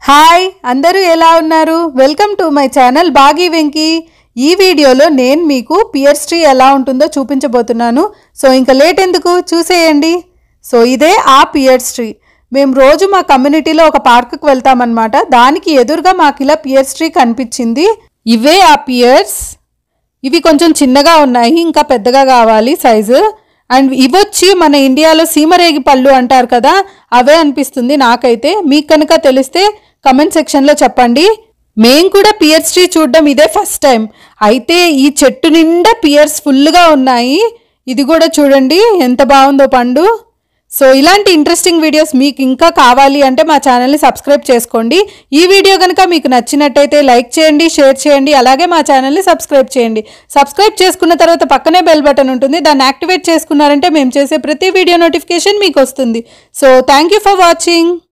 hi అందరూ ఎలా ఉన్నారు welcome to my channel Baagi Venky ఈ వీడియోలో నేను మీకు పియర్స్ ట్రీ ఎలా ఉంటుందో చూపించబోతున్నాను సో ఇంకా లేట్ ఎందుకు చూసేయండి సో ఇదే ఆ పియర్స్ ట్రీ మేము రోజు మా కమ్యూనిటీలో ఒక పార్కుకి వెళ్తామన్నమాట దానికి ఎదురుగా మాకు ఇలా పియర్స్ ట్రీ కనిపించింది ఇవే ఆ పియర్స్ ఇవి కొంచెం చిన్నగా ఉన్నాయి ఇంకా పెద్దగా కావాలి సైజు అండ్ ఇవొచ్చి మన ఇండియాలో సీమరేగి పళ్ళు అంటారు కదా అవే అనిపిస్తుంది నాకైతే మీకు కనుక తెలిస్తే కమెంట్ సెక్షన్లో చెప్పండి మేం కూడా పియర్స్ ట్రీ చూడడం ఇదే ఫస్ట్ టైం అయితే ఈ చెట్టు నిండా పియర్స్ ఫుల్గా ఉన్నాయి ఇది కూడా చూడండి ఎంత బాగుందో పండు సో ఇలాంటి ఇంట్రెస్టింగ్ వీడియోస్ మీకు ఇంకా కావాలి అంటే మా ఛానల్ని సబ్స్క్రైబ్ చేసుకోండి ఈ వీడియో కనుక మీకు నచ్చినట్టయితే లైక్ చేయండి షేర్ చేయండి అలాగే మా ఛానల్ని సబ్స్క్రైబ్ చేయండి సబ్స్క్రైబ్ చేసుకున్న తర్వాత పక్కనే బెల్ బటన్ ఉంటుంది దాన్ని యాక్టివేట్ చేసుకున్నారంటే మేము చేసే ప్రతి వీడియో నోటిఫికేషన్ మీకు వస్తుంది so thank you for watching